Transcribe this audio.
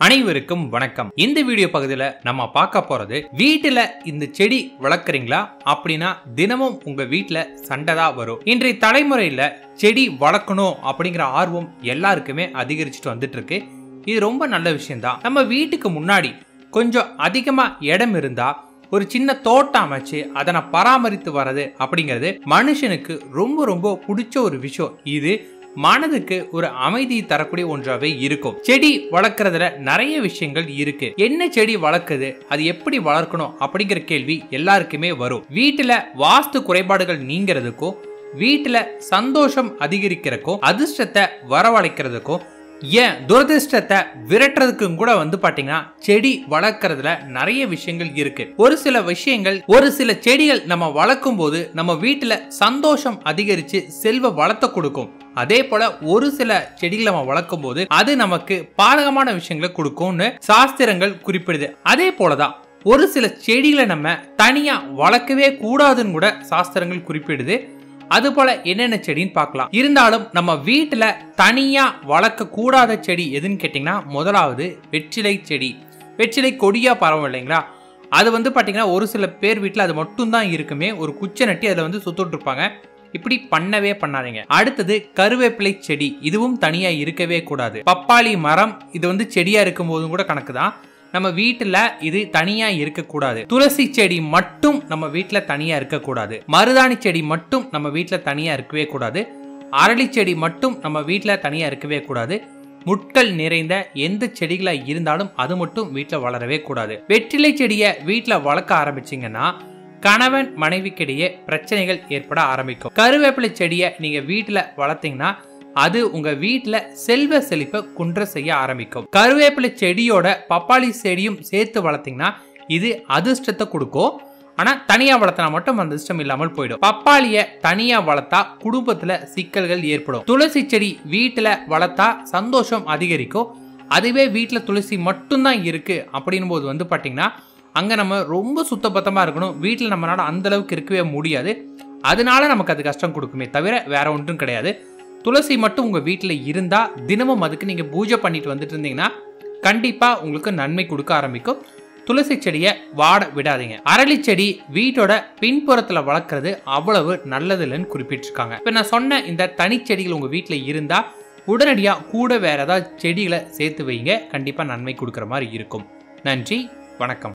அனைவருக்கும் வணக்கம் இந்த வீடியோ பகுதியில் நம்ம பார்க்க போறது வீட்டுல இந்த செடி வளர்க்குறீங்களா அப்படின்னா தினமும் உங்க வீட்டுல சண்டை தான் வரும் இன்றைய தலைமுறையில செடி வளர்க்கணும் அப்படிங்கிற ஆர்வம் எல்லாருக்குமே அதிகரிச்சுட்டு வந்துட்டு இருக்கு இது ரொம்ப நல்ல விஷயம்தான் நம்ம வீட்டுக்கு முன்னாடி கொஞ்சம் அதிகமா இடம் இருந்தா ஒரு சின்ன தோட்டம் அமைச்சு அதனை பராமரித்து வர்றது அப்படிங்கிறது மனுஷனுக்கு ரொம்ப ரொம்ப பிடிச்ச ஒரு விஷயம் இது மனதுக்கு ஒரு அமைதி தரக்கூடிய ஒன்றாவே இருக்கும் செடி வளர்க்கறதுல நிறைய விஷயங்கள் இருக்கு என்ன செடி வளர்க்குது அது எப்படி வளர்க்கணும் அப்படிங்கிற கேள்வி எல்லாருக்குமே வரும் வீட்டுல வாஸ்து குறைபாடுகள் நீங்கிறதுக்கும் வீட்டுல சந்தோஷம் அதிகரிக்கிறதுக்கும் அதிர்ஷ்டத்தை வரவழைக்கிறதுக்கும் ஏன் துரதிர்ஷ்டத்தை விரட்டுறதுக்கும் கூட வந்து பாத்தீங்கன்னா செடி வளர்க்கறதுல நிறைய விஷயங்கள் இருக்கு ஒரு சில விஷயங்கள் ஒரு சில செடிகள் நம்ம வளர்க்கும் போது நம்ம வீட்டுல சந்தோஷம் அதிகரிச்சு செல்வ வளத்தை கொடுக்கும் அதே போல ஒரு சில செடிகளை நம்ம வளர்க்கும் போது அது நமக்கு பாதகமான விஷயங்களை கொடுக்கும்னு சாஸ்திரங்கள் குறிப்பிடுது அதே போலதான் ஒரு சில செடிகளை நம்ம தனியா வளர்க்கவே கூடாதுன்னு கூட சாஸ்திரங்கள் குறிப்பிடுது அது போல என்னென்ன செடின்னு பார்க்கலாம் இருந்தாலும் நம்ம வீட்டுல தனியா வளர்க்க கூடாத செடி எதுன்னு கேட்டிங்கன்னா முதலாவது வெற்றிலை செடி வெற்றிலை கொடியா பரவும் இல்லைங்களா அது வந்து பாத்தீங்கன்னா ஒரு சில பேர் வீட்டில் அது மட்டும் தான் இருக்குமே ஒரு குச்சை நட்டி அதில் வந்து சுத்துட்டு இருப்பாங்க இப்படி பண்ணவே பண்ணாதீங்க அடுத்தது கருவேப்பிலை செடி இதுவும் தனியா இருக்கவே கூடாது பப்பாளி மரம் இது வந்து செடியா இருக்கும் போதும் கூட கணக்கு தான் நம்ம வீட்டுல இது தனியா இருக்கக்கூடாது துளசி செடி மட்டும் நம்ம வீட்டுல தனியா இருக்கக்கூடாது மருதாணி செடி மட்டும் நம்ம வீட்டுல தனியா இருக்கவே கூடாது அரளி செடி மட்டும் நம்ம வீட்டுல தனியா இருக்கவே கூடாது முட்கள் நிறைந்த எந்த செடிகளா இருந்தாலும் அது மட்டும் வீட்டுல வளரவே கூடாது வெற்றிலை செடியை வீட்டுல வளர்க்க ஆரம்பிச்சீங்கன்னா கணவன் மனைவிக்கிடையே பிரச்சனைகள் ஏற்பட ஆரம்பிக்கும் கருவேப்பிலை செடியை நீங்க வீட்டுல வளர்த்தீங்கன்னா அது உங்க வீட்டுல செல்வ செழிப்பை குன்ற செய்ய ஆரம்பிக்கும் கருவேப்பிலை செடியோட பப்பாளி செடியும் சேர்த்து வளர்த்தீங்கன்னா இது அதிர்ஷ்டத்தை கொடுக்கும் ஆனா தனியா வளர்த்தனா மட்டும் அந்த அதிர்ஷ்டம் இல்லாமல் போயிடும் பப்பாளிய தனியா வளர்த்தா குடும்பத்துல சிக்கல்கள் ஏற்படும் துளசி செடி வீட்டுல வளர்த்தா சந்தோஷம் அதிகரிக்கும் அதுவே வீட்டுல துளசி மட்டும்தான் இருக்கு அப்படின் போது வந்து பாத்தீங்கன்னா அங்க நம்ம ரொம்ப சுத்தபத்தமா இருக்கணும் வீட்டில் நம்மளால அந்த அளவுக்கு இருக்கவே முடியாது அதனால நமக்கு அது கஷ்டம் கொடுக்குமே தவிர வேற ஒன்றும் கிடையாது துளசி மட்டும் உங்கள் வீட்டில் இருந்தால் தினமும் அதுக்கு நீங்கள் பூஜை பண்ணிட்டு வந்துட்டு இருந்தீங்கன்னா கண்டிப்பாக உங்களுக்கு நன்மை கொடுக்க ஆரம்பிக்கும் துளசி செடியை வாட விடாதீங்க அரளி செடி வீட்டோட பின்புறத்தில் வளர்க்குறது அவ்வளவு நல்லது இல்லைன்னு குறிப்பிட்டிருக்காங்க இப்போ நான் சொன்ன இந்த தனிச்செடிகள் உங்கள் வீட்டில் இருந்தால் உடனடியாக கூட வேற ஏதாவது செடிகளை சேர்த்து வைங்க கண்டிப்பாக நன்மை கொடுக்குற மாதிரி இருக்கும் நன்றி வணக்கம்